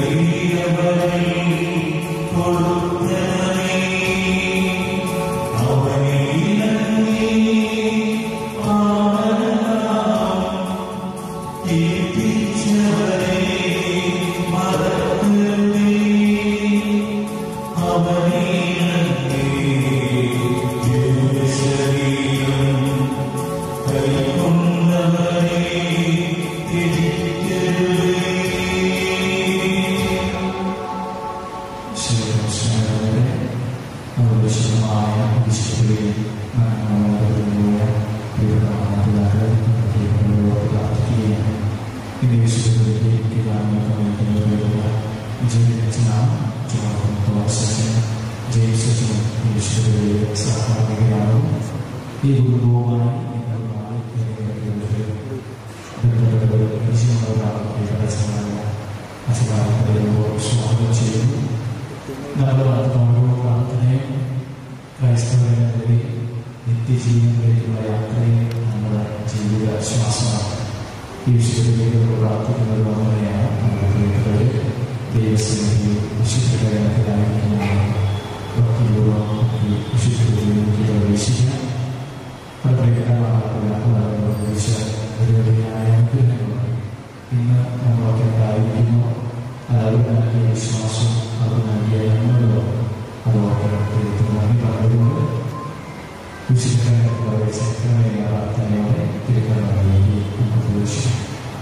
ഈ കുടുംബവുമായി നിങ്ങൾ നാളെ ബന്ധപ്പെട്ടവരുടെ പരിചയമുള്ളവരാണ് തടസ്സമായ അസുഖങ്ങളോ സ്വാഗതം ചെയ്യുന്നു നമ്മുടെ ഓരോ പ്രാർത്ഥനയും ക്രൈസ്തവരുടെ നിത്യജീവനിലേക്കുള്ള യാത്രയെ നമ്മുടെ ജീവിത ശ്വാസമാണ് ഈശ്വരത്തിലേക്കുള്ള പ്രാർത്ഥിക്കുന്നത് അങ്ങനെയാണ് നമ്മുടെ പ്രിയപ്പെട്ടവരെ ദൈവസ്നേഹിയും വിശുദ്ധരായിരിക്കുന്ന ഭക്തിപൂർവ്വം ഈ വിശുദ്ധ ജീവിതത്തിൽ പ്രവേശിക്കാം അത് പ്രകടമാകുന്ന ഒരുവരെയായ അനുഗ്രഹങ്ങളുണ്ട് ഇന്ന് നമ്മളൊക്കെ ഉണ്ടായിരിക്കുന്നു അത് അവർ നൽകിയ വിശ്വാസം അവർ നൽകിയ നന്മകളോ അതോടെ ദൈവത്തിന് നന്ദി പറഞ്ഞതുകൊണ്ട് വിശുദ്ധമായ ശക്തമായ പ്രാർത്ഥനയോടെ തിരുക്കണ്ണയിലേക്ക് നമുക്ക് പ്രവേശിക്കാം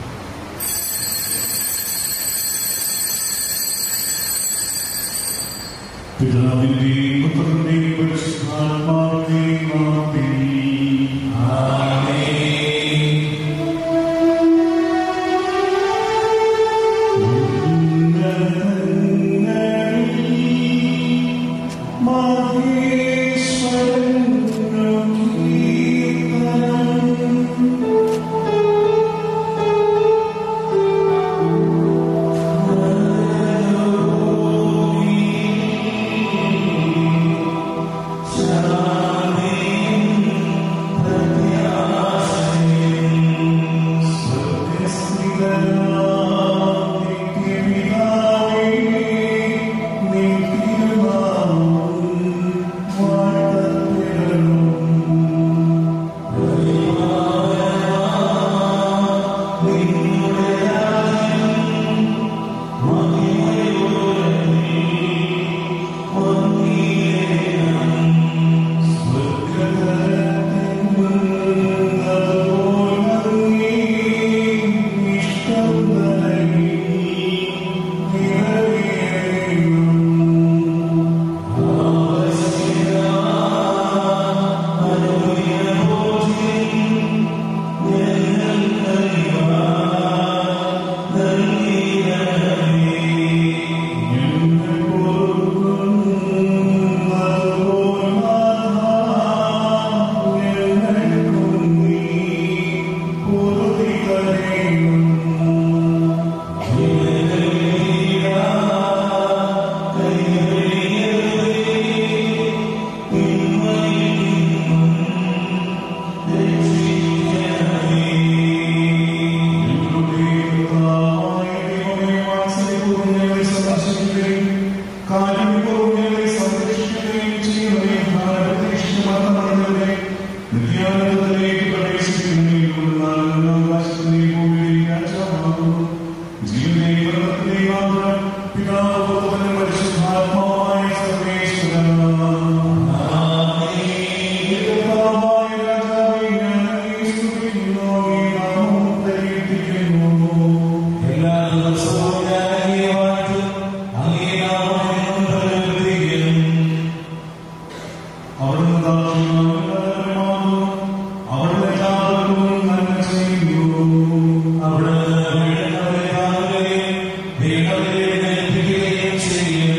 പിതാവിന്റെയും പുത്രന്റെയും പരിശുദ്ധാത്മാവിന്റെയും നാമത്തിൽ എല്ലാ ദിവസവും ഞാൻ അങ്ങേവായിട്ട് അങ്ങേ നാമം എന്നും പ്രകീർത്തിക്കും. അവിടുന്ന് ദാസന്മാരും അവിടുന്ന് എല്ലാവർക്കും നന്മ ചെയ്യുന്നു അവിടുന്ന് വീണവരെ കാണുകയും വീണവരെ എഴുന്നേൽപ്പിക്കുകയും ചെയ്യും.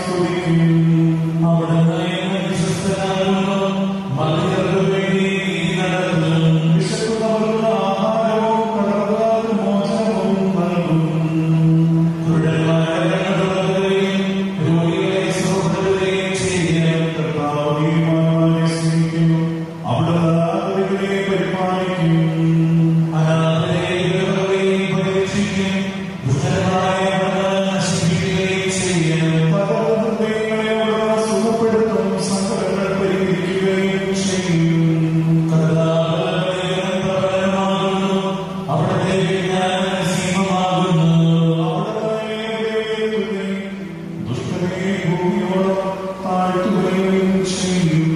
സ്തുതിക്കും വിശക്കുന്നവർക്ക് ആഹാരവും കടക്കാർക്ക് മോചനവും നൽകും കർത്താവിനെ സ്നേഹിക്കുന്നു അവിടുന്ന് ആദരവിനെ പരിപാലിക്കും ഹൃദയങ്ങളെ അവിടുന്ന് സുഖപ്പെടുത്തും സങ്കടങ്ങൾ പരിഹരിക്കുകയും ചെയ്യും ദുഷ്ടനെ ഭൂമിയോളം താഴ്ത്തുകയും ചെയ്യും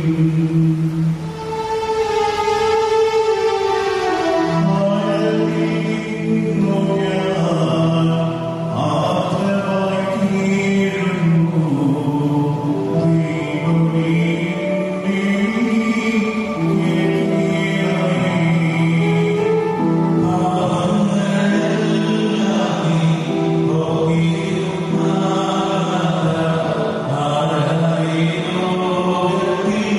ും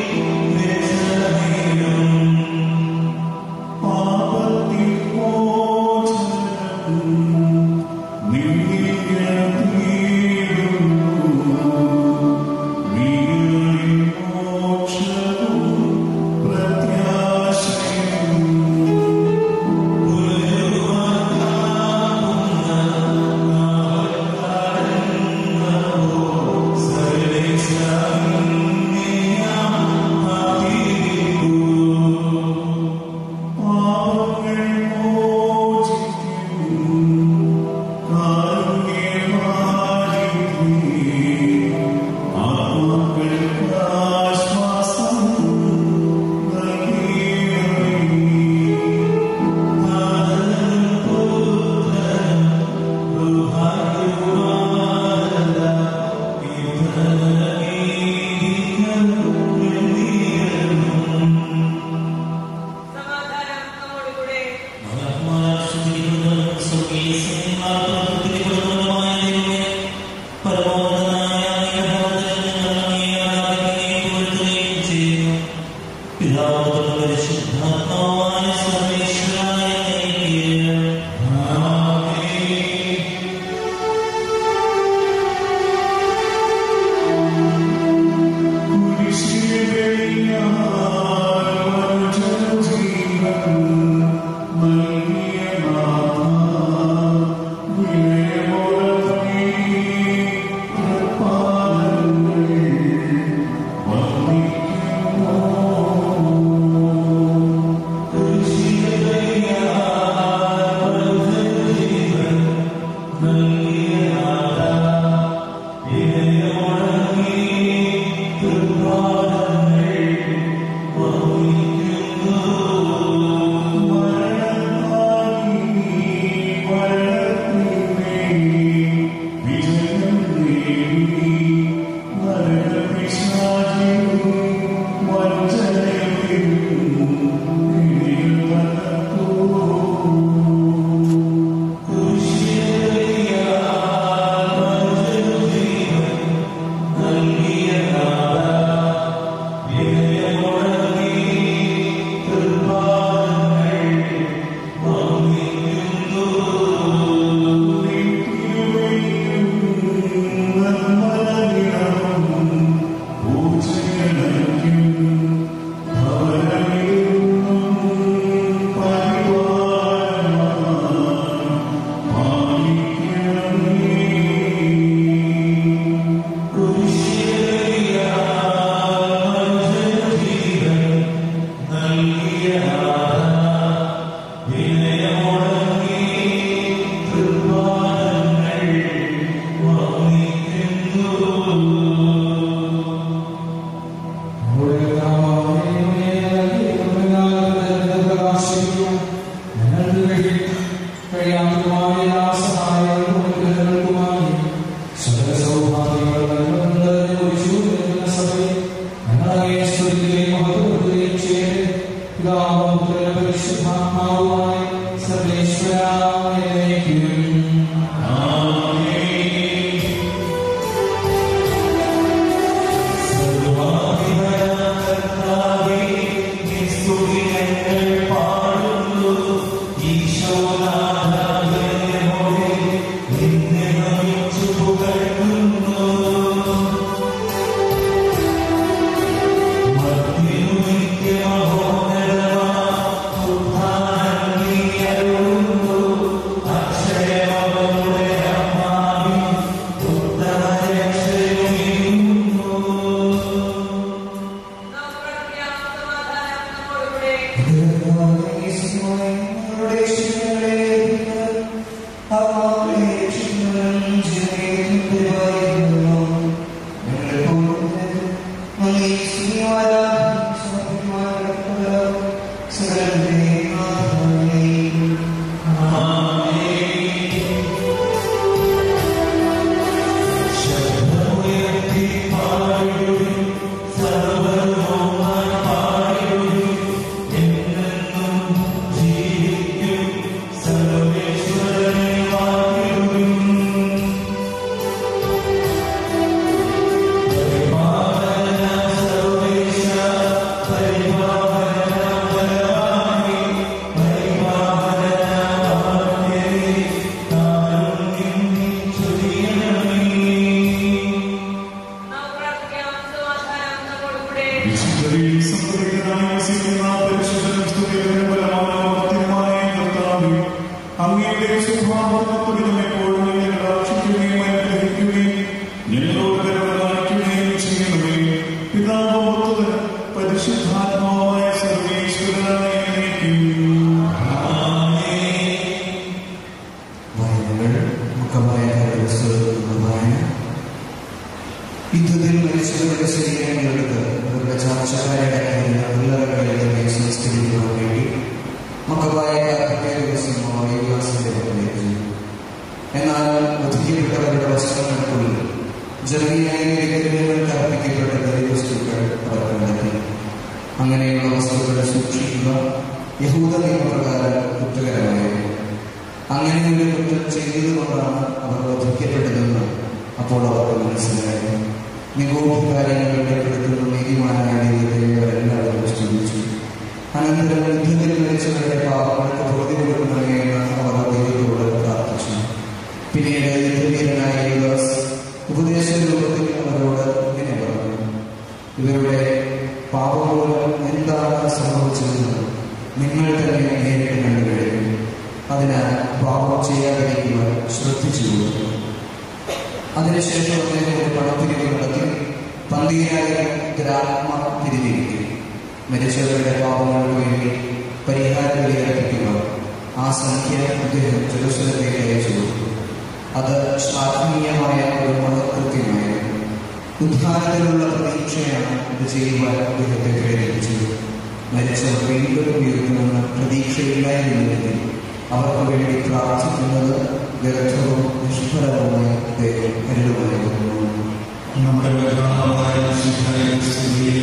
യുദ്ധത്തിൽ മരിച്ചവരുടെ ശരീരങ്ങളെടുത്ത് അവരുടെ ചാർച്ചക്കാരെ അടക്കിയിരുന്ന പിള്ളറകളിലേക്ക് സംസ്കരിക്കുവാൻ വേണ്ടി മക്കളായ പ്രത്യേക ദിവസം യുവാസിന്റെ പക്കലേക്ക് എന്നാൽ ഒതുക്കിയപ്പെട്ടവരുടെ വസ്ത്രങ്ങൾക്കുള്ളിൽ ജനകീയായ വിഗ്രഹങ്ങൾക്ക് അർപ്പിക്കപ്പെട്ട ദൈവവസ്തുക്കൾ അവർ കണ്ടെത്തി അങ്ങനെയുള്ള വസ്തുക്കൾ സൂക്ഷിക്കുക യഹൂദ നിയമപ്രകാരം കുറ്റകരമായിരുന്നു അങ്ങനെ ഒരു കുറ്റം ചെയ്തതുകൊണ്ടാണ് അവർ വധിക്കപ്പെട്ടതെന്ന് അപ്പോൾ അവർക്ക് മനസ്സിലായി നിഗൂഢ കാര്യങ്ങൾ വെളിപ്പെടുത്തുന്ന നീതിമാനായ ദൈവത്തെ അവരെല്ലാവരും സ്തുതിച്ചു അനന്തരം യുദ്ധത്തിൽ മരിച്ചവരുടെ പാപങ്ങൾക്ക് പൊറുതി കൊടുക്കണമേ എന്ന് അവർ ദൈവത്തോട് പ്രാർത്ഥിച്ചു പിന്നീട് യുദ്ധവീരനായ യുവാസ് ഉപദേശ രൂപത്തിൽ അവരോട് ഇങ്ങനെ പറഞ്ഞു ഇവരുടെ പാപം മൂലം എന്താണ് സംഭവിച്ചതെന്ന് നിങ്ങൾ തന്നെ നേരിട്ട് കണ്ടു കഴിഞ്ഞു അതിനാൽ പാപം ചെയ്യാതിരിക്കുവാൻ ശ്രദ്ധിച്ചു അതിനുശേഷം അദ്ദേഹം ഒരു പണപ്പിരിവ് നടത്തി പന്തീരായിരം ഗ്രാമ പിരിവിരിക്കും മരിച്ചവരുടെ പാപങ്ങൾക്ക് വേണ്ടി പരിഹാര ബലി അർപ്പിക്കുക ആ സംഖ്യ അദ്ദേഹം ജെറുസലത്തേക്ക് അയച്ചു കൊടുത്തു അത് ശ്ലാഘനീയമായ ഒരു മഹകൃത്യമായിരുന്നു ഉദ്ധാനത്തിലുള്ള പ്രതീക്ഷയാണ് ഇത് ചെയ്യുവാൻ അദ്ദേഹത്തെ പ്രേരിപ്പിച്ചത് മരിച്ചവർ വീണ്ടും ഉയർത്തുമെന്ന് പ്രതീക്ഷയില്ലായിരുന്നെങ്കിൽ അവർക്ക് വേണ്ടി പ്രാർത്ഥിക്കുന്നത് വ്യർത്ഥവും നിഷ്ഫലവുമായി അദ്ദേഹം കരുതുമായിരുന്നു നമ്മുടെ പ്രധാനമായ ശുദ്ധായ സ്ഥിതിയിൽ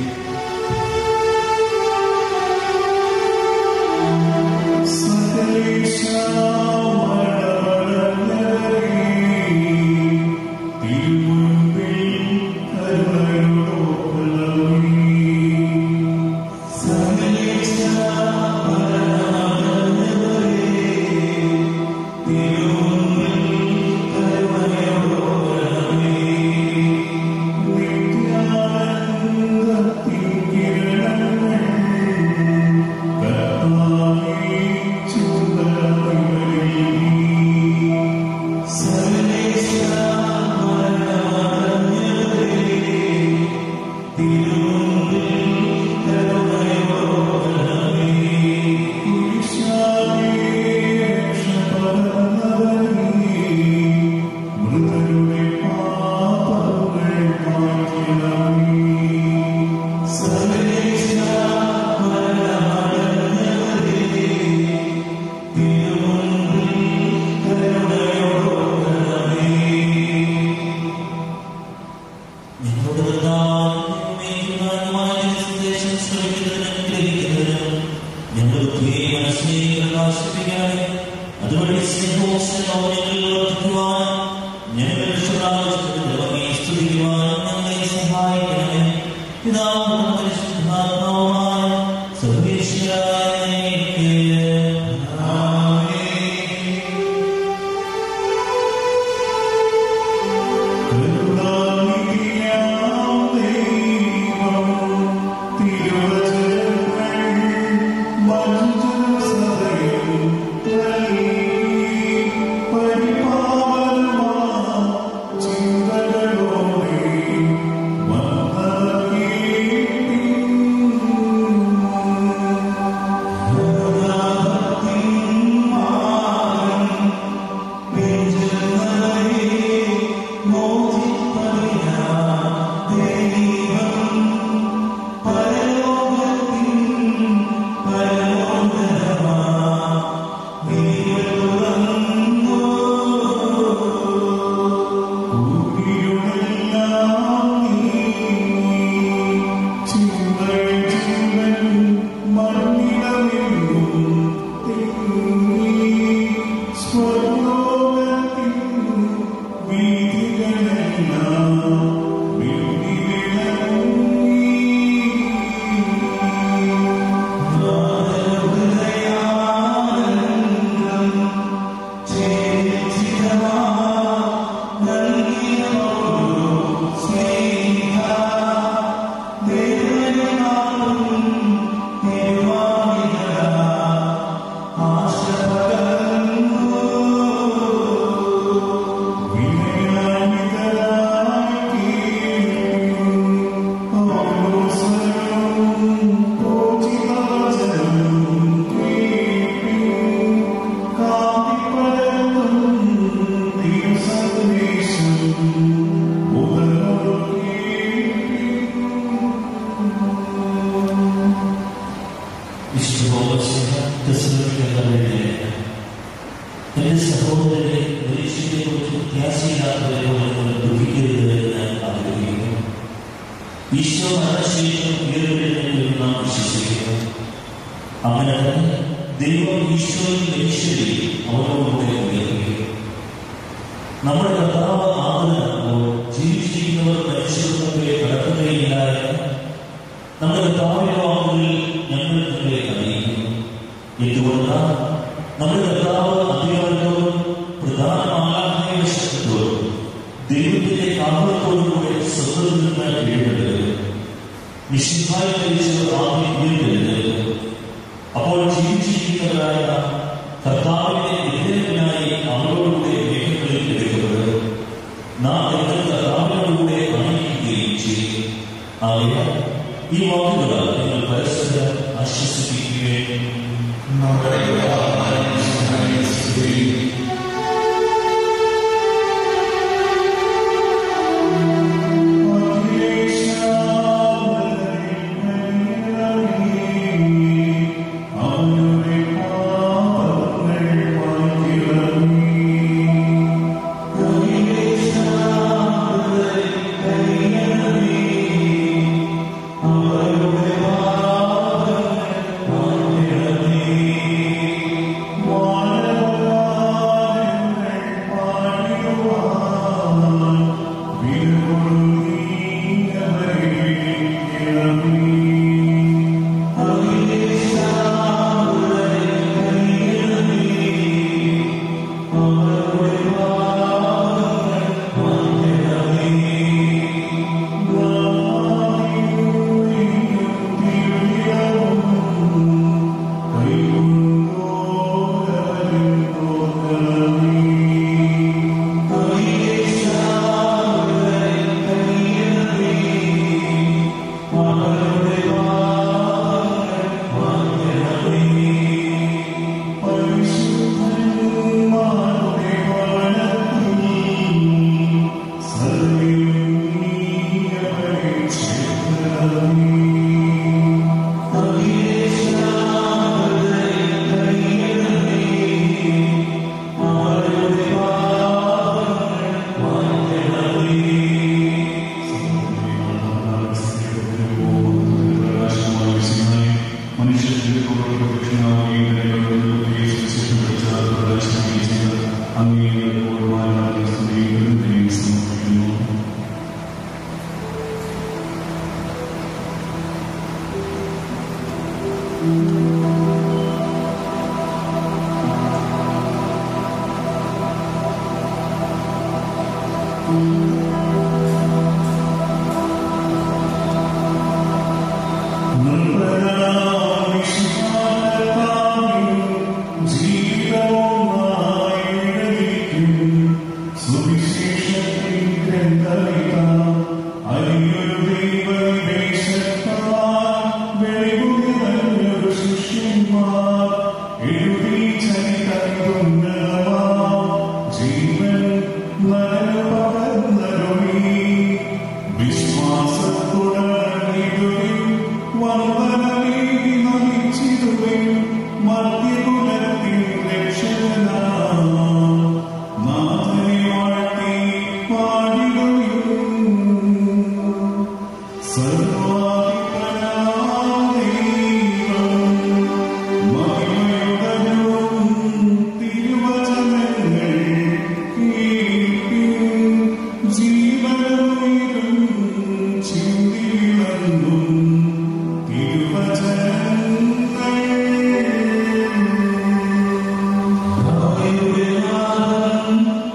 നിങ്ങളുടെ പ്രധാനമായ സന്ദേശം ശ്രമിക്കുന്നതിനും ഗ്രഹിക്കുന്നതിനും ഞങ്ങൾ ബുദ്ധിയെ മനസ്സിനെ പ്രകാശിപ്പിക്കണമേ അതുവഴി സ്നേഹവും സ്നേഹവും ഞങ്ങളിൽ വർദ്ധിക്കുവാനും ഞങ്ങൾ രക്ഷപ്രാപിച്ചതിനെ സ്തുതിക്കുവാനും ഞങ്ങളെ സഹായിക്കണമേ പിതാവും പരിശുദ്ധാത്മാവുമായ സർവേശ്വരായ അങ്ങേക്ക് ചിന്തകളോടെ വന്നീ ഈശോ മരണശേഷം ഉയർത്തിരുന്നെന്ന് നാം വിശ്വസിക്കുന്നു അങ്ങനെ തന്നെ ദൈവം ഈശോയിൽ മനുഷ്യരെ അവനോടുകൂടെ ഉയർത്തുകയും നമ്മുടെ കർത്താവ് ആദരവുമ്പോൾ ജീവിച്ചിരിക്കുന്നവർ മനുഷ്യരുടെ കടക്കുകയില്ല എന്ന് നമ്മുടെ കർത്താവിന്റെ വാക്കുകളിൽ ഞങ്ങൾ നിങ്ങളെ അറിയിക്കുന്നു എന്തുകൊണ്ടാൽ നമ്മുടെ കർത്താവ് അധികാരത്തോടും പ്രധാനമാകാത്ത ശക്തിയോടും ദൈവത്തിന്റെ കാവലത്തോടുകൂടെ സ്വന്തത്തിൽ നിന്ന് എഴുന്നേൽക്കുന്നത് നിഷിദ്ധായി ധരിച്ച് ആദ്യം ഉയർന്നെഴുന്നേൽക്കും അപ്പോൾ ജീവിച്ചിരിക്കുന്നവരായ കർത്താവിന്റെ വിജയത്തിനായി അവരോടുകൂടെ മേഘങ്ങളിൽ എടുക്കുന്നത് നാം എന്റെ കർത്താവിനോടുകൂടെ അണിയിക്കുകയും ചെയ്യും ആകയാൽ ഈ വാക്കുകളാൽ നിങ്ങൾ പരസ്പരം ആശ്വസിപ്പിക്കുകയും നമ്മുടെ കർത്താവായ മിശിഹായെ സ്തുതിയും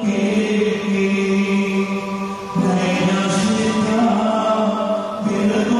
ും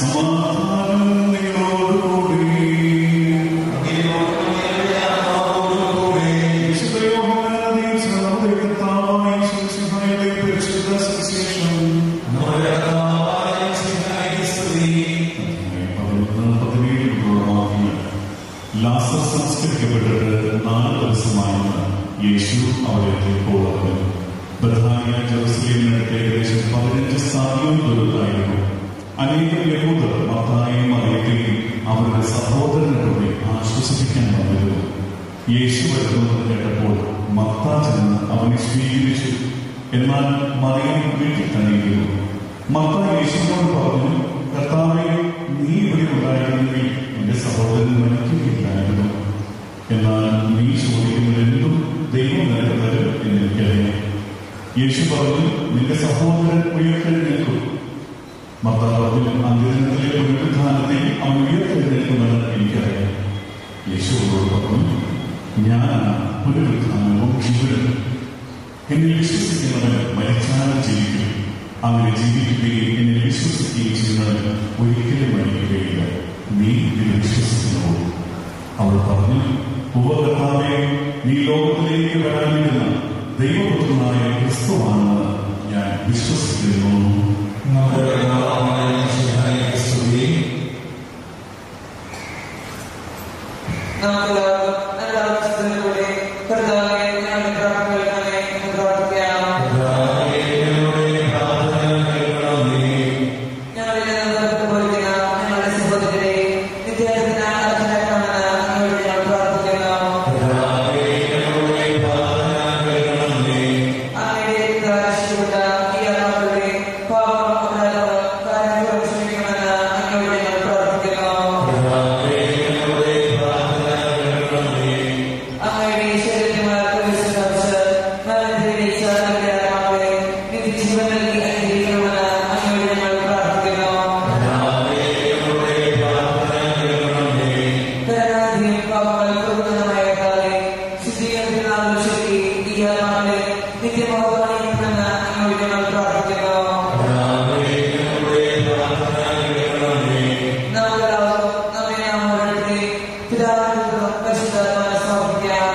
സമാധാനം നിങ്ങളോടുകൂടി വിശുദ്ധ യോഹന്നാനദീൻ സർവ്വദൈവത്താവായ ശിശുഹായുടെ പരിശുദ്ധ സുവിശേഷം ലാസർ സംസ്കരിക്കപ്പെട്ടിട്ട് നാല് ദിവസമായിരുന്നു യേശു അവരെ പോകുന്നത് ബഥാനിയ ജെറുസലേമിനടുത്ത് ഏകദേശം പതിനഞ്ച് സ്ഥാനവും ദൂരത്തായിരുന്നു അനേകം യഹൂദർ മത്തായും മറിയത്തെയും അവരുടെ സഹോദരനെ കൂടി ആശ്വസിപ്പിക്കാൻ വന്നിരുന്നു യേശു വരുന്നത് കേട്ടപ്പോൾ മത്ത ചെന്ന് അവനെ സ്വീകരിച്ചു എന്നാൽ മറിയം വീട്ടിൽ തന്നെയിരുന്നു മത്ത യേശുവിനോട് പറഞ്ഞു കർത്താവെ നീ ഇവിടെ ഉണ്ടായിരുന്നെങ്കിൽ എന്റെ സഹോദരൻ മരിക്കുകയില്ലായിരുന്നു എന്നാൽ നീ ചോദിക്കുന്നതെന്തും ദൈവം നിനക്ക് തരും എന്ന് എനിക്കറിയാം യേശു പറഞ്ഞു നിന്റെ സഹോദരൻ ഉയർത്തെഴുന്നേൽക്കും മത്ത പറഞ്ഞു അന്ത്യദിനത്തിലെ പുനരുദ്ധാനത്തിൽ അവൻ ഉയർത്തെഴുന്നേൽക്കുമെന്ന് എനിക്കറിയാം യേശുവോട് പറഞ്ഞു ഞാനാണ് പുനരുദ്ധാനവും ജീവനും എന്നിൽ വിശ്വസിക്കുന്നവൻ മരിച്ചാലും ജീവിക്കും അങ്ങനെ ജീവിക്കുകയും എന്നിൽ വിശ്വസിക്കുകയും ചെയ്യുന്നവൻ ഒരിക്കലും മരിക്കുകയില്ല നീ ഇതിൽ വിശ്വസിക്കുന്നുവോ അവൾ പറഞ്ഞു ഉപകർത്താവെ നീ ലോകത്തിലേക്ക് വരാനിരുന്ന ദൈവപുത്രനായ ക്രിസ്തുവാണെന്ന് ഞാൻ വിശ്വസിക്കുന്നു നമുക്കെല്ലാവർക്കും കർത്താവെ ഞങ്ങളുടെ പ്രാർത്ഥനകൾക്കായി നമുക്ക് പ്രാർത്ഥിക്കാം ഞങ്ങളുടെ നേതൃത്വത്തിൽ പോയിരിക്കുന്ന ഞങ്ങളുടെ സഹോദരരെ നിത്യാസന അർഹനാക്കാമെന്ന് അങ്ങോട്ട് ഞങ്ങൾ പ്രാർത്ഥിക്കുന്നു അങ്ങയുടെ ദാരിദ്ര്യപ്പെട്ട ഈ ആത്മാക്കളുടെ പാപം അപരാധം കാര്യങ്ങൾ ക്ഷമിക്കണമെന്ന് അങ്ങോട്ട് ഞങ്ങൾ പ്രാർത്ഥിക്കുന്നു അങ്ങയുടെ ശരീരമായ പ്രവേശിച്ച് നല്ലതിരിച്ച നമ്മുടെ ആത്മാക്കളെ നിത്യജീവൻ നൽകി അനുഗ്രഹിക്കണമെന്ന് അങ്ങോട്ട് ഞങ്ങൾ പ്രാർത്ഥിക്കുന്നു കരുണാധിയും പാപങ്ങൾ പൂർണ്ണമായ കാലെ ശുദ്ധീകരണത്തിനാൾ ശക്തി ഈ ആത്മാക്കളെ നിത്യമോഹമാണെന്ന് അങ്ങോട്ട് ഞങ്ങൾ പ്രാർത്ഥിക്കുന്നു നാം എല്ലാവർക്കും നമ്മെ നാം ഓരോരുത്തരെ പിതാവിനും പരിശുദ്ധാത്മാവിനെ സമർപ്പിക്കാം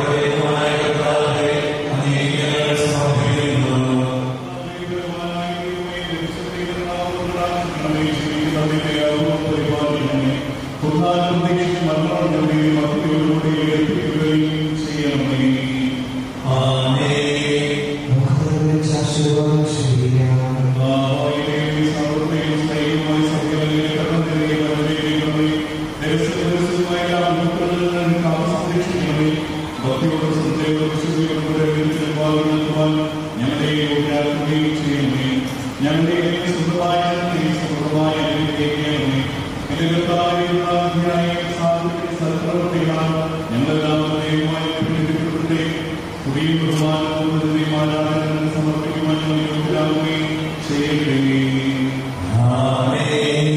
ഞങ്ങളുടെ യോഗ്യാക്കുകയും ചെയ്യണമേ ഞങ്ങളുടെ സ്വന്തമായ സ്വന്തമായ അനുഗ്രഹിക്കണമേ ഞങ്ങളെല്ലാവരെയുമായി കുടിയും ബഹുമാനവും ആരാധന സമർപ്പിക്കുവാൻ യോഗ്യരാകുകയും ചെയ്യട്ടെ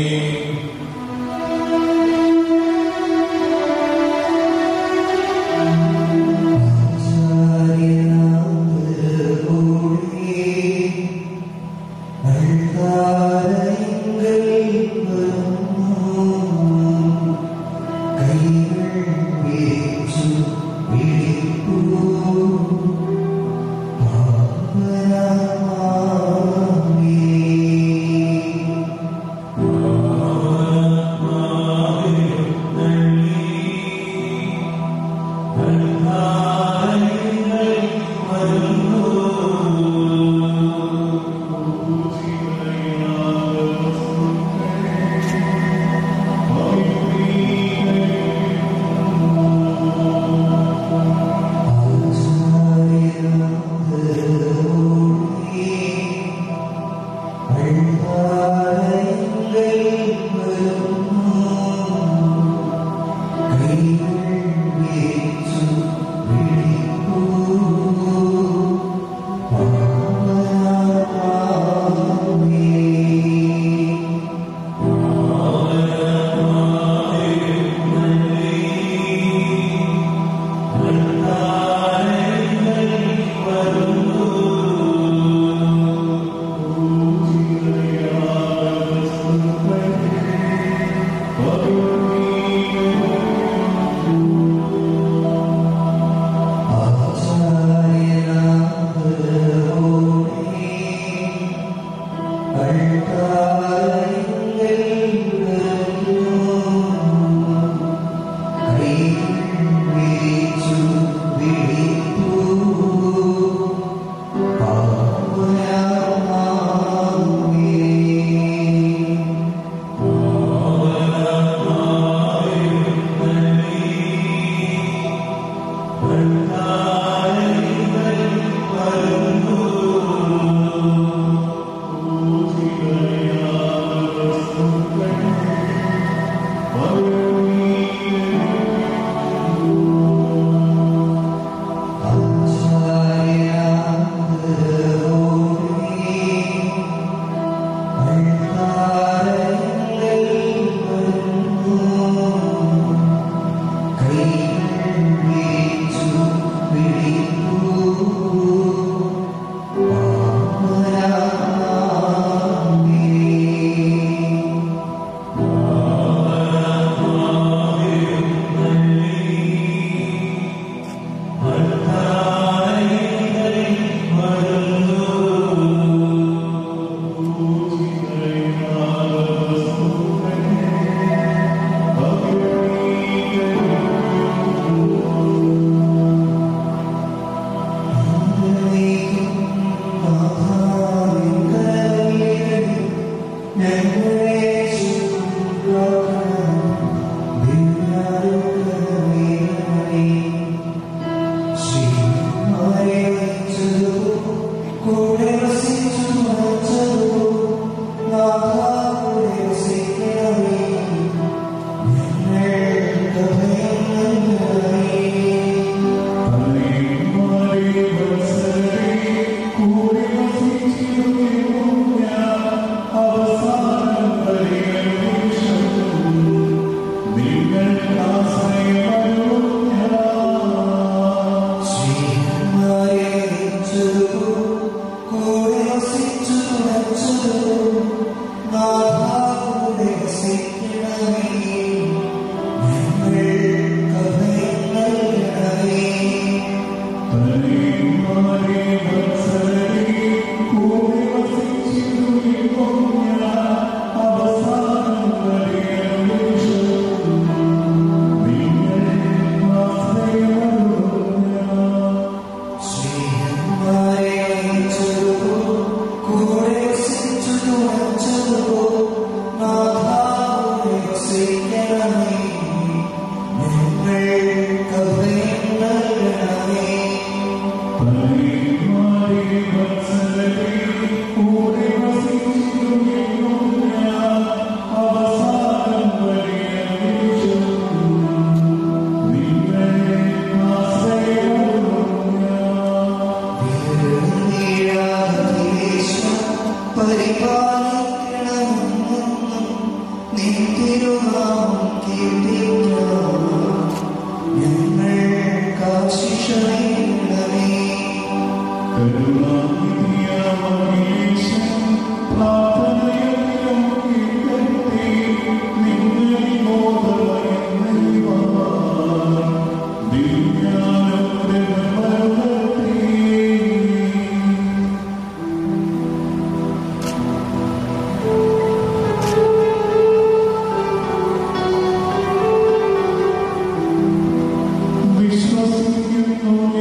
വിശ്വസിക്കുന്നു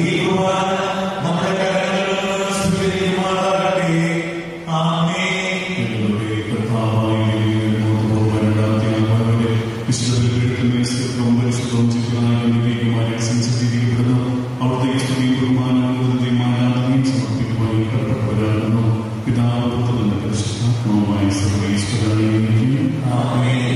ഈ കുർബാന നമ്മുടെ കരങ്ങളിൽ നിന്ന് സ്വീകരിക്കുമാറാകട്ടെ ആമേൻ ഞങ്ങളുടെ കർത്താവായ ദൈവമേ, രണ്ടാമത്തെ ആത്മാവിനെ വിശുദ്ധത്തിൽ പീഠത്തിന്മേൽ സ്ഥിരവും പരിശുദ്ധവും ചിത്രനായ ദൈവികമായ സംസർഗീകരിക്കപ്പെടുന്നു അവിടുത്തെ സ്തുതിയും ബഹുമാനവും ആരാധനയും സമർപ്പിക്കുവാൻ കടപ്പെട്ടവരാകുന്നു പിതാവ് പുത്രനും പരിശുദ്ധാത്മാവുമായ സർവീശ്വരായിരിക്കും ആമേൻ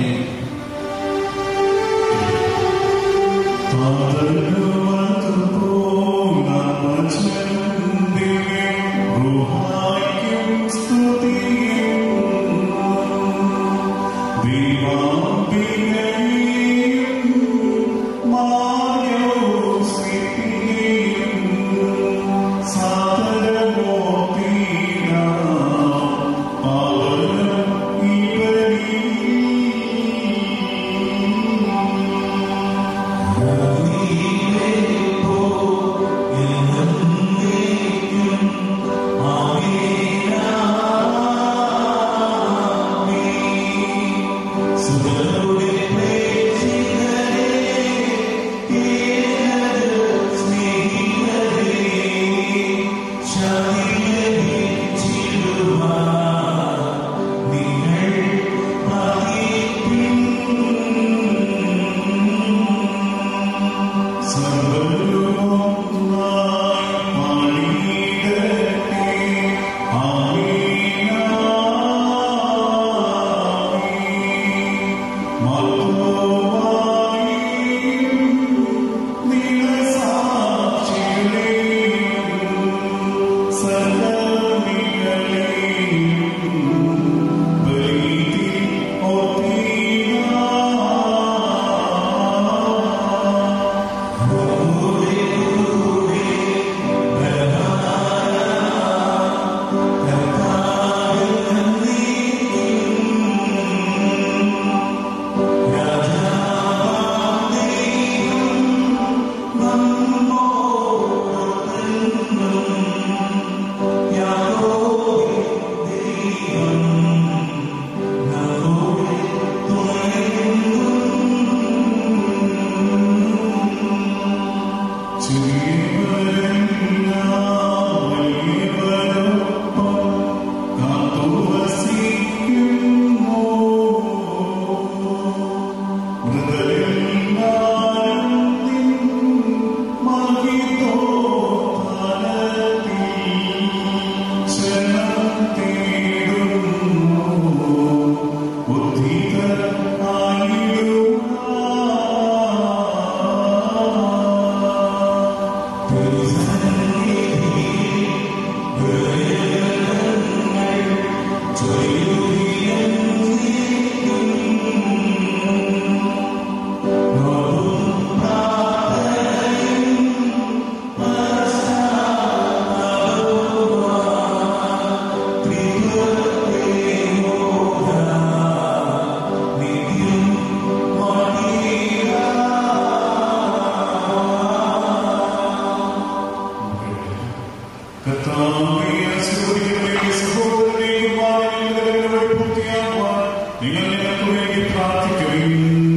നിങ്ങൾ ഞങ്ങൾക്ക് വേണ്ടി പ്രാർത്ഥിക്കുകയും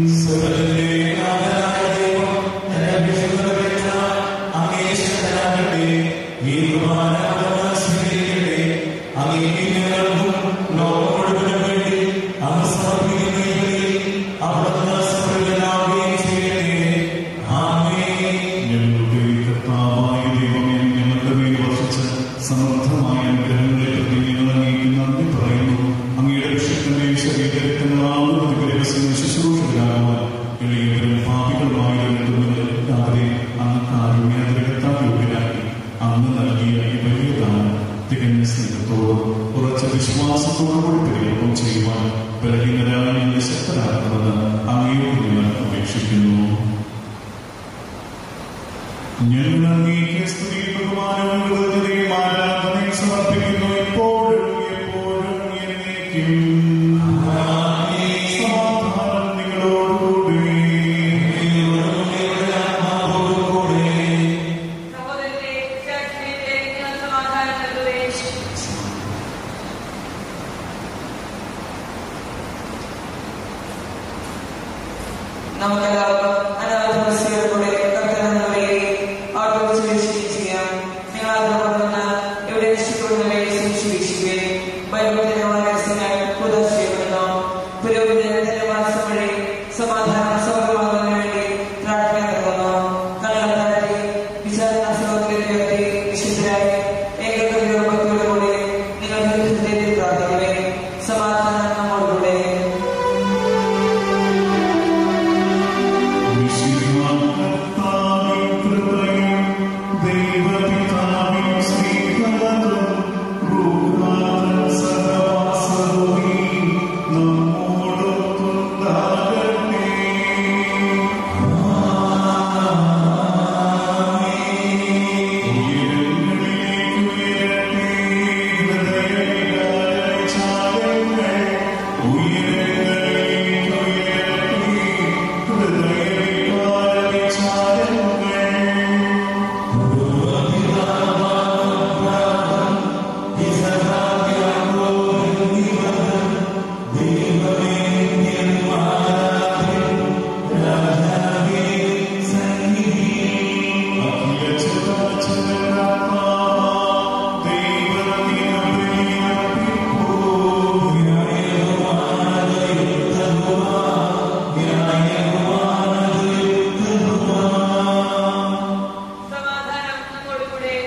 ഞങ്ങളുടെ കർത്താവായ ദൈവമേ ഞങ്ങളുടെ മേൽ വർഷിച്ച സമർത്ഥമായ അനുഗ്രഹങ്ങളെ പ്രതി ഞങ്ങൾ അങ്ങേക്ക് നന്ദി പറയുന്നു അങ്ങയുടെ വിശുദ്ധമേ ശരീരത്തിനാവുന്ന വിഗ്രഹത്തിന് ശുശ്രൂഷകരാകുവാൻ എളിയവരും പാപികളുമായ എല്ലാവരെയും അങ്ങ് കാരുണ്യാതിരകത്താൽ യോഗ്യരാക്കി അങ്ങ് നൽകിയ ഈ വലിയ ദാനം തികഞ്ഞ സ്നേഹത്തോടും ഉറച്ച വിശ്വാസത്തോടും കൂടി പരികല്പം ചെയ്യുവാൻ ബലഹീനരായ എന്നെ ശക്തരാക്കണമെന്ന് അങ്ങയോട് ഞാൻ അപേക്ഷിക്കുന്നു ഞങ്ങൾ അങ്ങേക്ക് സ്തുതി ബഹുമാനവും കൃതജ്ഞതയും ആരാധനയും സമർപ്പിക്കുന്നു ഇപ്പോഴും എപ്പോഴും എന്നേക്കും സമാധാനം നിങ്ങളോടുകൂടി സഹോദരന്റെ വിശ്വാസത്തിന്റെ ഞാൻ സമാധാനം നൽകുകയും നമുക്കെല്ലാവർക്കും അനാഥമസ്യയുടെ കൂടെ കർത്തനങ്ങളെ ആർക്കും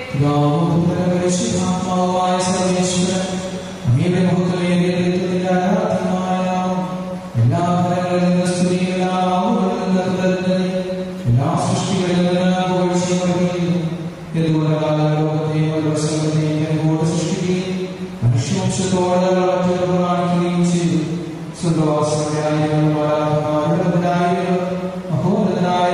പരിശുദ്ധാത്മാവായ സർവേശ്വരൻ അങ്ങയുടെ മുഖത്തിലേക്ക് ദൈവത്തിന്റെ ആരാധ്യമായ നാമം എല്ലാ ഫലങ്ങളിൽ നിന്ന് സ്തുതി എല്ലാ ആവുകളിൽ നിന്ന് കൃതജ്ഞത എല്ലാ സൃഷ്ടികളിൽ നിന്ന് പുകഴ്ചയും അർഹിക്കുന്നു എന്തുകൊണ്ടാണ് ലോകത്തെയും പരിസരത്തെയും എന്നോട് സൃഷ്ടിക്കുകയും മനുഷ്യവംശത്തോട് വളർച്ച കാണിക്കുകയും ചെയ്തു സ്വർഗവാസനായ മഹോന്നതനായ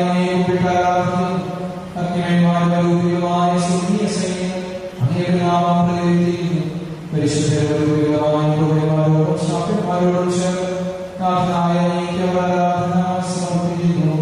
അജ്ഞാന്മാരൂപികമായ സ്വർഗീയ സൈന്യം അങ്ങയുടെ നാമം പ്രകടിപ്പിക്കുന്നു പരിശുദ്ധരൂപികമായ ഗുരുമാരോടും ശാസ്ത്രന്മാരോടും ചേർന്ന് നാഥനായ നീക്കം ആരാധന സമർപ്പിക്കുന്നു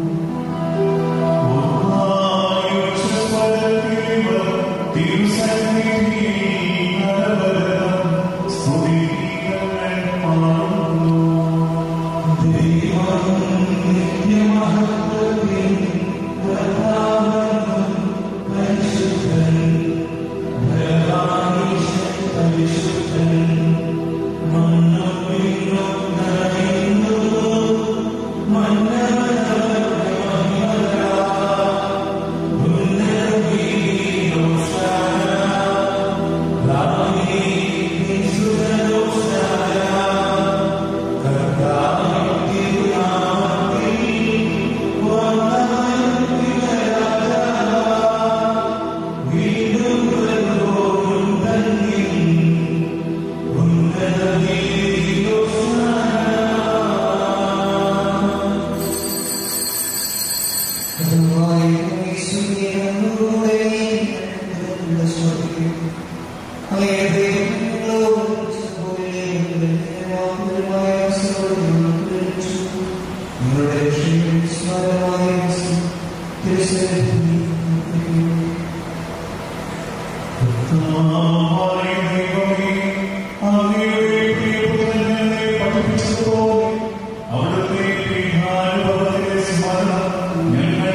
അവിടുത്തെ പീഠാനുഭവത്തിലെ സ്മരണം ഞങ്ങൾ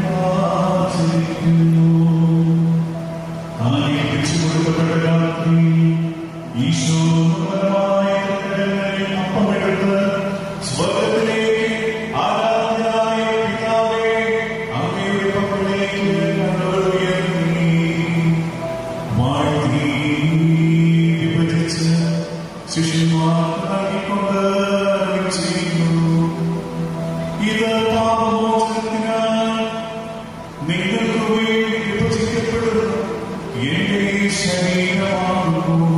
ആചരിക്കുന്നു ആനയിപ്പിച്ചു കൊടുക്കപ്പെട്ട രാത്രി ഈശോ നിർമ്മലമായ കരങ്ങളിൽ അപ്പമെടുത്ത് സ്വർഗ്ഗത്തിലേക്ക് ആരാധനായ പിതാവേ അങ്ങയുടെ പക്കലേക്ക് കണ്ണുകൾ ഉയർത്തി വാഴ്ത്തി വിഭജിച്ച് ശിഷ്യന്മാർക്ക് നൽകിക്കൊണ്ട് അരുളി ചെയ്തു ഇത് പാപമോചനത്തിനായി നിങ്ങൾക്ക് വേണ്ടി വിഭജിക്കപ്പെടുന്ന എന്റെ ശരീരമാകുന്നു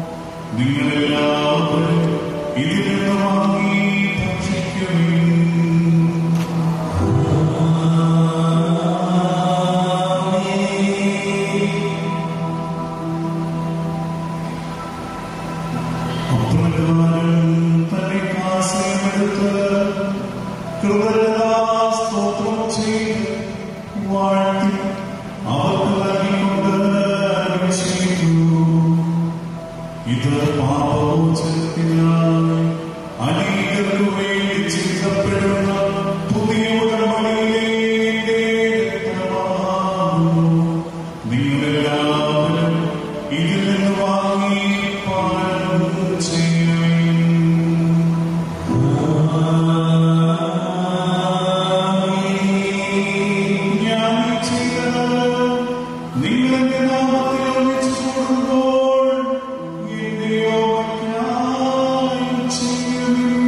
നിങ്ങളെല്ലാവരും ഇതിൽ നിന്ന് വാങ്ങി ഭക്ഷിക്കുവിൻ അപ്രകാരം തന്റെ കാസയമെടുത്ത് കൃതജ്ഞതാസ്തോത്രം ചെയ്ത് വാഴ്ത്തി അവർക്ക് നൽകിക്കൊണ്ട് അരുളി ചെയ്തു. ഇത് പാപമോചനത്തിനായി അനേകർക്ക് വേണ്ടി ചിന്തപ്പെടുന്ന പുതിയ ഉടമ്പടിയിലെ എന്റെ രക്തമാകുന്നു. നിങ്ങളെല്ലാവരും ഇതിൽ നിന്ന് വാങ്ങി പാനം ചെയ്യുവിൻ ഞാൻ ചെയ്തത് നിങ്ങളുടെ നാമത്തിൽ ഒന്നിച്ചു കൂടുമ്പോൾ എന്റെ ഓർമ്മയ്ക്കായി ചെയ്യുവിൻ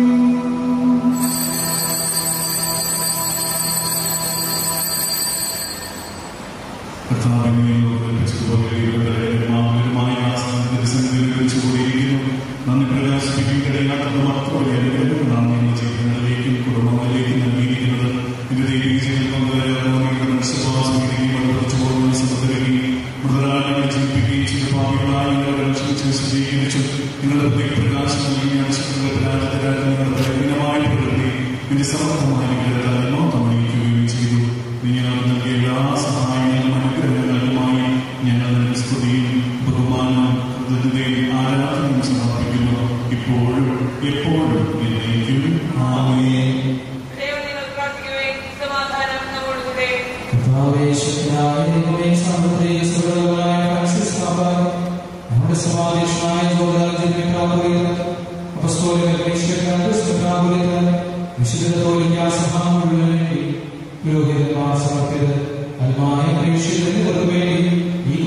നന്ദി പ്രകാശിപ്പിക്കും കഴിയാത്തത് മാത്രമല്ല അനുഗ്രഹങ്ങൾ നാം നിങ്ങൾ ചെയ്യുന്നതിലേക്കും കുടുംബങ്ങളിലേക്കും നൽകിയിരിക്കുന്നത് ഇത് ദൈവിക ജീവിതം മനുഷ്യവാസമിക്കുകയും അത് കുറച്ചു പോകുന്ന സമുദ്രക്കുകയും മൃതരാളികളെ ജീവിപ്പിക്കുകയും ചെയ്ത പാപികളായ നിങ്ങളുടെ രക്ഷ സ്വീകരിച്ചു നിങ്ങളുടെ പ്രത്യേക പ്രകാശം നൽകി അടിച്ചിട്ടുള്ള പരാജയത്തിലായി നിങ്ങളുടെ ബലഹീനമായ പ്രകൃതി നിന്റെ സമർത്ഥമായ അനുഗ്രഹത്താൽ നോക്കം അണിയിക്കുകയും ചെയ്തു നിങ്ങൾ നൽകിയ എല്ലാ സഹായങ്ങളും അനുഗ്രഹങ്ങളുമായി ഞങ്ങൾ നിനക്ക് സ്തുതിയും ബഹുമാനവും കൃതജ്ഞതയും ആരാധനയും സമർപ്പിക്കുന്നു ഇപ്പോഴും എപ്പോഴും എന്നേക്കും ആമേൻ ദൈവം നിങ്ങൾ പ്രാർത്ഥിക്കുവേൻ സമാധാനം നമ്മോടുകൂടെ കർത്താവേശ്വരനായ ദൈവമേ, സാമ്പത്തിക സുഖകരമായ ഫ്രാൻസിസ് പാപ്പാൻ, നമ്മുടെ സമാവേശമായ ജോർജാർജിന്റെ പ്രാപുരിതൻ, അപ്പസ്തോലിക അപേക്ഷകൻ ക്രിസ്തു പ്രാപുരിതൻ, വിശുദ്ധ കത്തോലിക്കാ സഭ മുഴുവനും വേണ്ടി പുരോഹിതന്മാർ സമർപ്പിതൻ, അൽമായ അപേക്ഷിതർക്ക് വേണ്ടി ഈ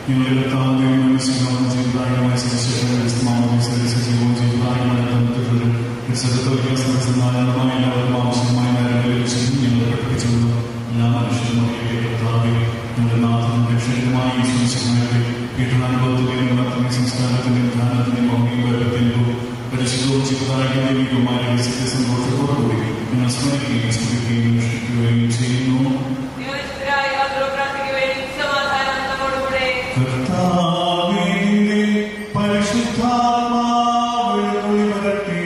ഞങ്ങളുടെ കർത്താവിന്റെ മനസ്സിലാവുന്ന ജീവിതായമായ സുവിശേഷം വ്യക്തമാവുന്ന സജീവവും ജീവിതായമായ ബന്ധത്തിലുള്ള സകത്തോലിക സദസ്സനായ എല്ലാവർക്കും ആവശ്യമായ നേരങ്ങളിൽ വെച്ചും ഞങ്ങൾ പഠിപ്പിച്ചുകൊണ്ട് എല്ലാ മനുഷ്യരും കർത്താവെ ഞങ്ങളുടെ നാഥനും രക്ഷകനുമായ ഈ സുവിശേഷങ്ങളുടെ പീഠനാനുഭവത്തിലേക്ക് നടത്തുന്ന സംസ്കാരത്തിന്റെയും ധ്യാനത്തിന്റെയും ഭംഗിയും വൈഭവത്തിന്റെയും പരിശുദ്ധവും ജീവിതായ ദൈവികമായ രഹസ്യത്തെ സന്തോഷത്തോടുകൂടി ഞങ്ങൾ സ്മരിക്കുകയും സ്മരിക്കുകയും അനുഷ്ഠിക്കുകയും ചെയ്യുന്നു നിയോജിതരായ യാതൊരു പ്രാർത്ഥിക്കുവേൻ സമാധാനം നമ്മോടുകൂടെ കർത്താവേ, നിന്റെ പരിശുദ്ധാത്മാവ് വരട്ടെ.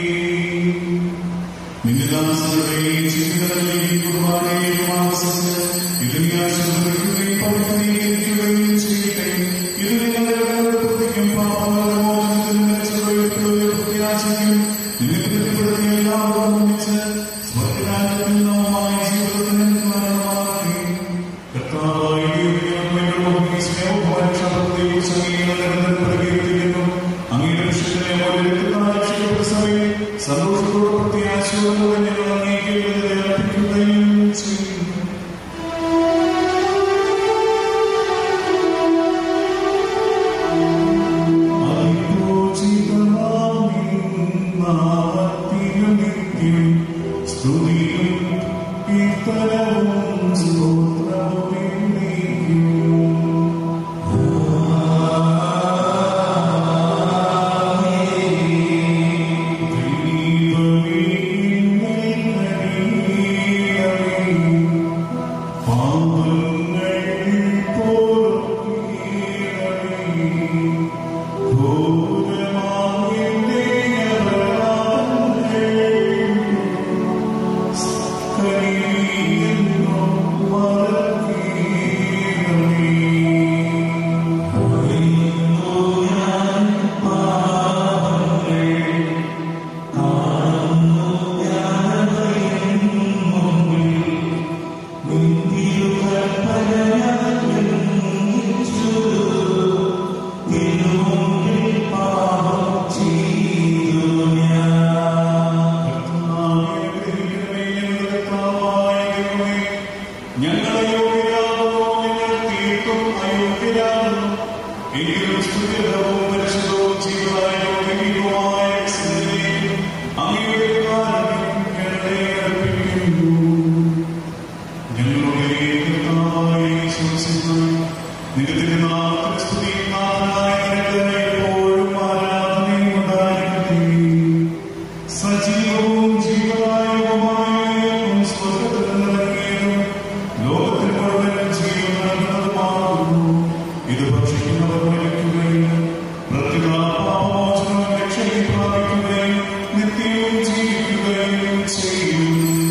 നിന്റെ ദാസരുടെ ജീവിതങ്ങളിലേക്ക് കുർബാനയിലും ആവസിച്ച് ഇതിനെ ആശീർവദിക്കുകയും പവിത്രീകരിക്കുകയും ചെയ്യട്ടെ. ഇത് നിങ്ങളുടെ കടകൾക്കും പാപമോചനത്തിനും രക്ഷപ്പെടുത്തുകയും പ്രത്യാശയ്ക്കും നിന്നെ പ്രതിപ്പെടുത്തിയ എല്ലാവരും ഒന്നിച്ച് സ്വർഗ്ഗരാജ്യത്തിൽ നവമായ ജീവിതത്തിന് കാരണമാക്കി കർത്താവായ ദൈവമേ, അങ്ങയുടെ സ്നേഹവും രക്ഷാപ്രവൃത്തിയും സംഗീതം നിരന്തരം പ്രകീർത്തിക്കുന്നു. അങ്ങയുടെ വിശുദ്ധനെ പോലെ രക്തത്താൽ രക്ഷിക്കപ്പെട്ട സഭയിൽ സന്തോഷത്തോടെ പ്രത്യാശയോടെ ഞങ്ങൾ അങ്ങേക്ക് അർപ്പിക്കുകയും ചെയ്യുന്നു സ്തുതിയും കീർത്തനവും സ്തോത്രവും ഞങ്ങളെ യോഗ്യരാകുന്നു ഞങ്ങൾ തീർത്തും അയോഗ്യരാകുന്നു എങ്കിലും സ്തുതിതവും പരിശുദ്ധവും ജീവനായ യോഗ്യവുമായ സ്നേഹം അങ്ങയുടെ കാരുണ്യം ഞങ്ങളെ അർപ്പിക്കുന്നു ഞങ്ങളുടെ കർത്താവായ യേശുക്രിസ്തുവേ, നിന്റെ തിരുനാമത്തിൽ സ്തുതിയും നാഥനായ നിനക്ക് എപ്പോഴും ആരാധനയും ഉണ്ടായിരിക്കട്ടെ. സജീവവും ജീവദായകവുമായ സ്വർഗ്ഗത്തിൽ നിന്നിറങ്ങിയതും ലോകത്തിൽ മുഴുവൻ ജീവൻ നൽകുന്നതുമാകുന്നു. ഇത് ഭക്ഷിക്കുന്നവർ മരിക്കുകയും പ്രത്യുത പാപമോചനവും രക്ഷയും പ്രാപിക്കുകയും നിത്യവും ജീവിക്കുകയും ചെയ്യും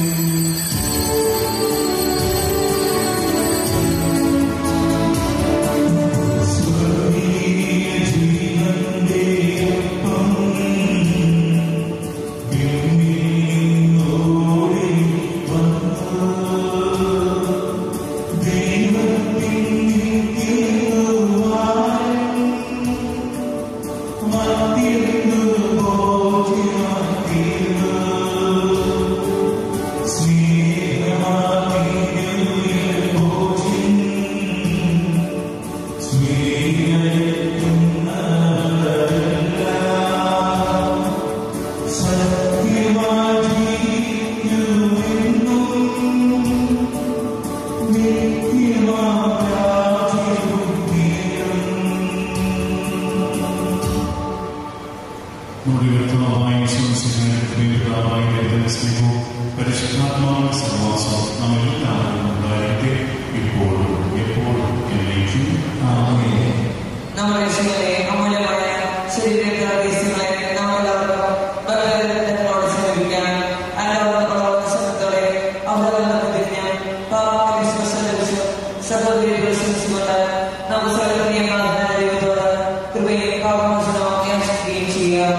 നമ്മുടെ കർത്താവായ യേശുക്രിസ്തുവിന്റെ പിതാവായ ദൈവത്തിന്റെ സ്നേഹവും പരിശുദ്ധാത്മാവിന്റെ സഹവാസവും നമ്മെല്ലാവരും ഉണ്ടായിരിക്കട്ടെ ഇപ്പോഴും എപ്പോഴും എന്നേക്കും നമ്മുടെ രക്ഷകനെ അമൂല്യമായ ശരീരങ്ങളെ നാം എല്ലാവർക്കും ഭഗവത്ഗീതയോട് സമീപിക്കാൻ എല്ലാവർക്കും ശ്രമത്തോടെ അവതരണം തിരിഞ്ഞ് പാപത്തെ വിശ്വാസം ലഭിച്ചു സഹോദരി പ്രശംസിച്ചുകൊണ്ട് നമുക്ക് സർവ്വപ്രിയമായ ദൈവത്തോട് കൃപയും പാപമോചനവും യാചിക്കുകയും ചെയ്യാം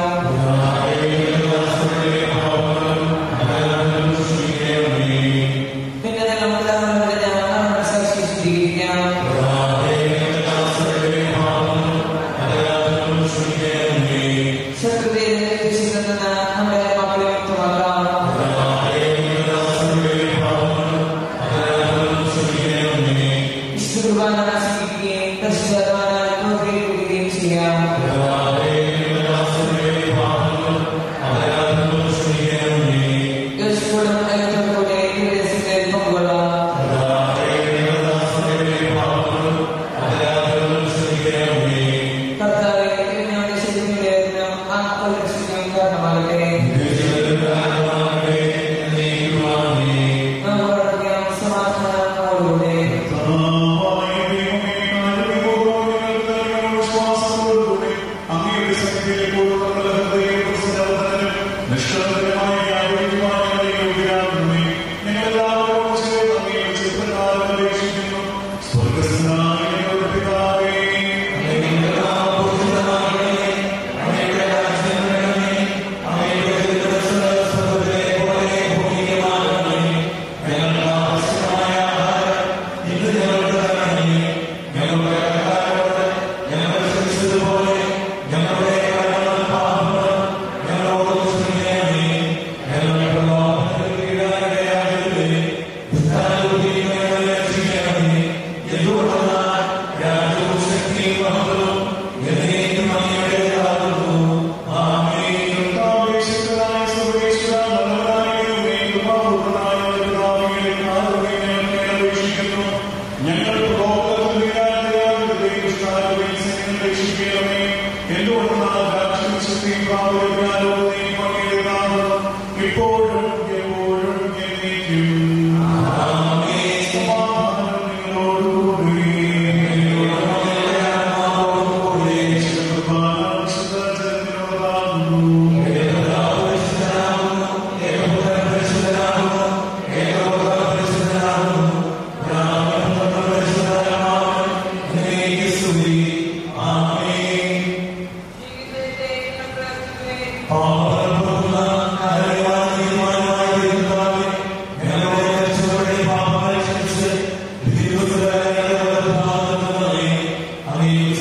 പിന്നെ നമുക്ക് എല്ലാവരും നമ്മുടെ സാക്ഷി സ്വീകരിക്കാം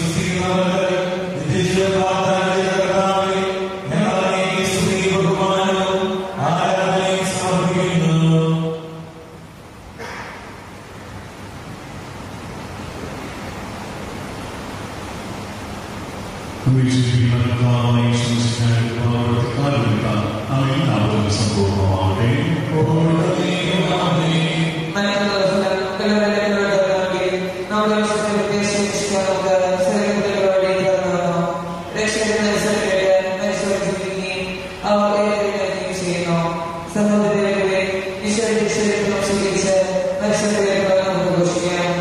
സഹോദരങ്ങളെ ഈശ്വരന്റെ ഈശ്വരത്വം സ്വീകരിച്ച് മനുഷ്യരുടെ നമുക്ക് ഘോഷിക്കാം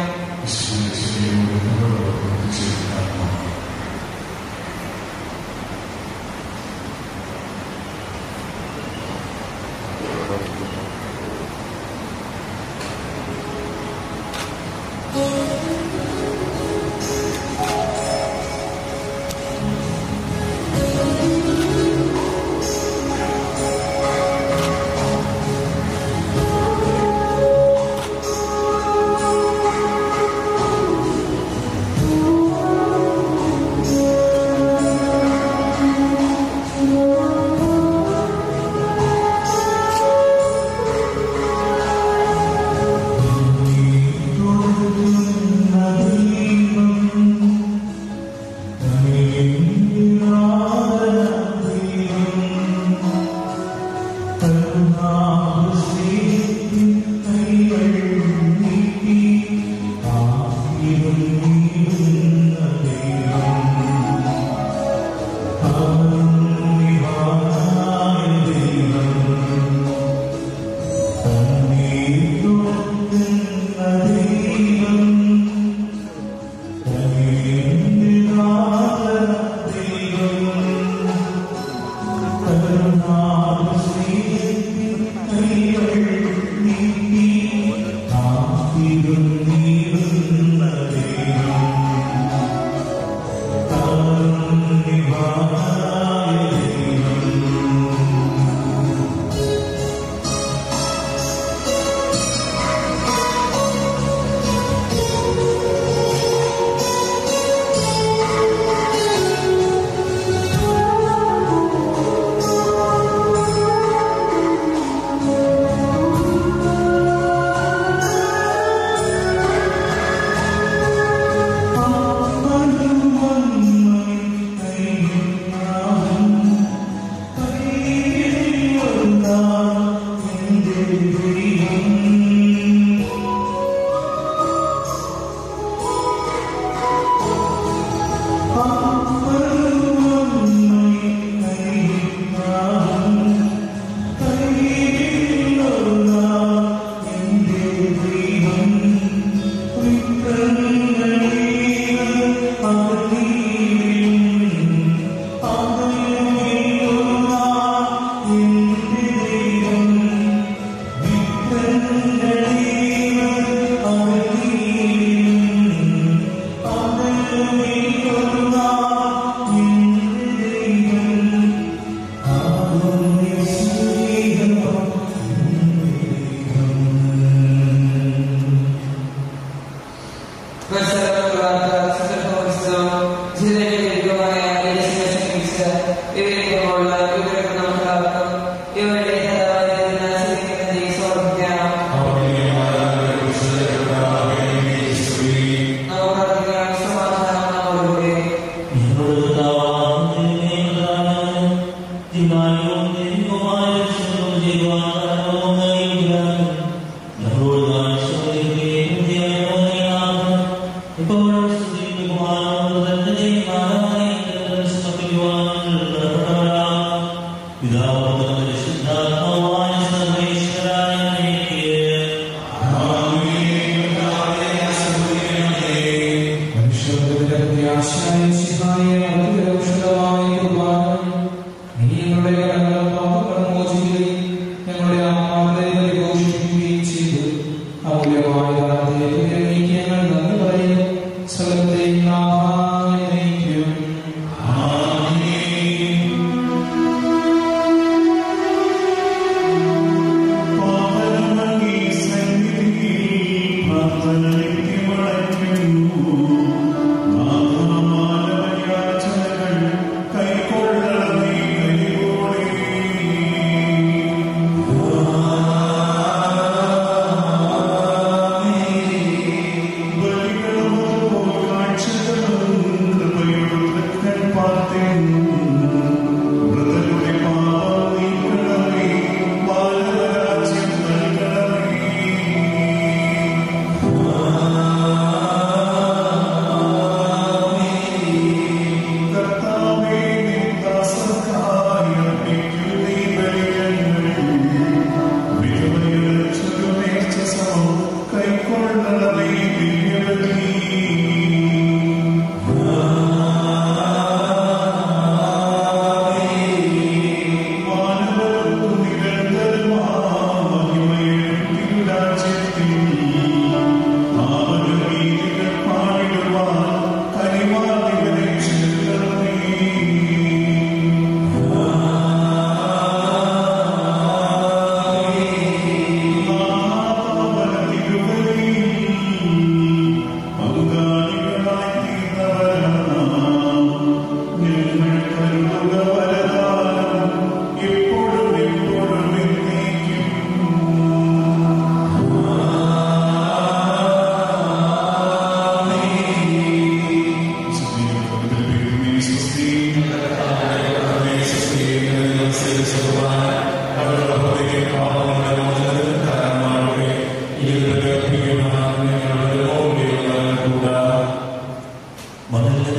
പ്രാർത്ഥന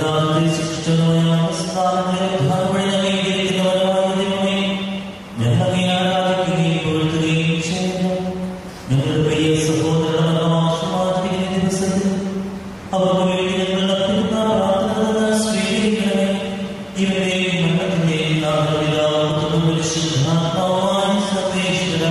പ്രകാരത്തെ സൃഷ്ടിച്ചതുമായ അവസ്ഥാനങ്ങളെ ധാരണ അംഗീകരിക്കുന്നവരായ ദൈവമേ ഞങ്ങളെ ആരാധിക്കുകയും പുകഴ്ത്തുകയും ചെയ്യുന്നു ഞങ്ങളുടെ പ്രിയ സഹോദരൻ ആശ്രമാതിരിക്കുന്ന ദിവസത്തിൽ അവർക്ക് വേണ്ടി ഞങ്ങൾ നടത്തുന്ന പ്രാർത്ഥന സ്വീകരിക്കണമേ ഇവരെയും മരണത്തിന്റെയും നാമപിതാവും പരിശുദ്ധാത്മാവായ സർവേശ്വര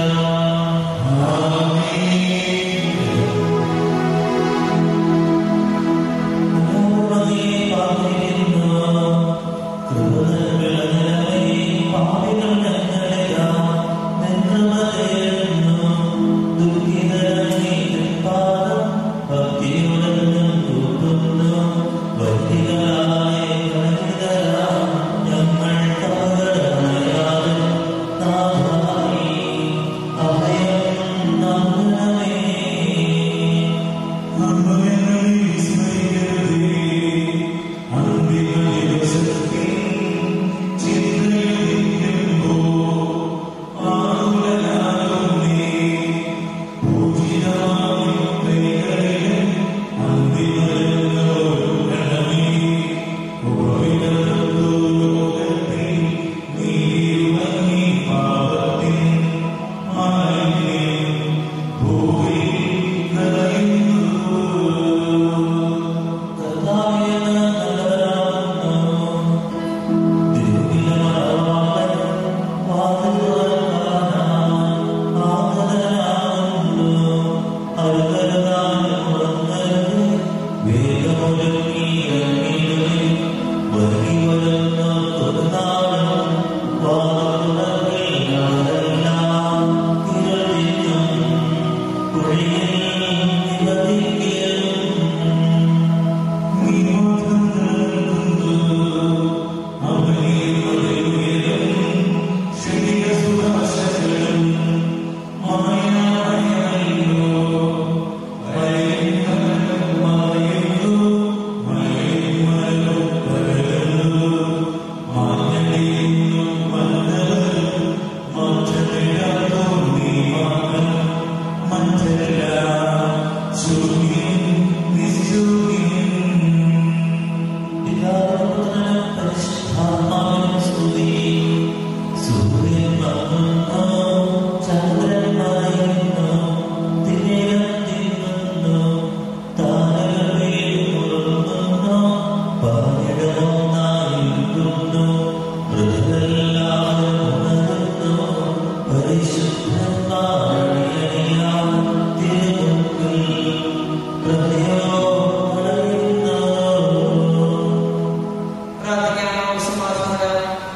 പ്രാർത്ഥിക്കാം സമാധാനം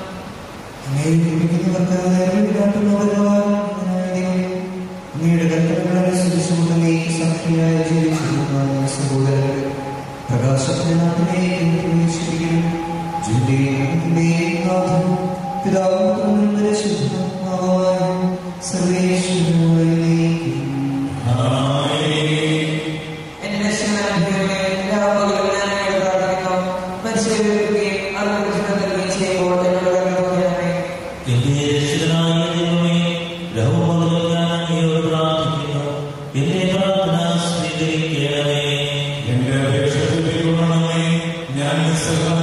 അങ്ങേരിക്കുന്നവർക്ക് നേരിടാട്ടുന്നവരുവാൻ അങ്ങയുടെ കൽപ്പനകളെ ശ്രദ്ധിച്ചുകൊണ്ട് നീ സാക്ഷിയായി ജീവിച്ചിരിക്കുന്ന സഹോദരൻ പ്രകാശത്തിന്റെ നാട്ടിലേക്ക് പ്രവേശിപ്പിക്കണം ജില്ലയും നാഥൻ പിതാവും പരിശുദ്ധമായ സർവേശ്വരനായിരിക്കും എന്റെ ശിവനാഥിയുടെ എല്ലാ പകലും ഞാൻ അങ്ങയോട് പ്രാർത്ഥിക്കുന്നു മനുഷ്യരെയും അവർക്ക് ഭക്ഷണം നൽകുകയും ചെയ്യുമ്പോൾ എന്നോട് കരുണ എന്റെ രക്ഷിതനായ ദൈവമേ ലഹോമകളും ഞാൻ അങ്ങയോട് പ്രാർത്ഥിക്കുന്നു എന്റെ പ്രാർത്ഥന സ്വീകരിക്കണമേ എന്റെ അപേക്ഷ ഞാൻ നിസ്സഹായ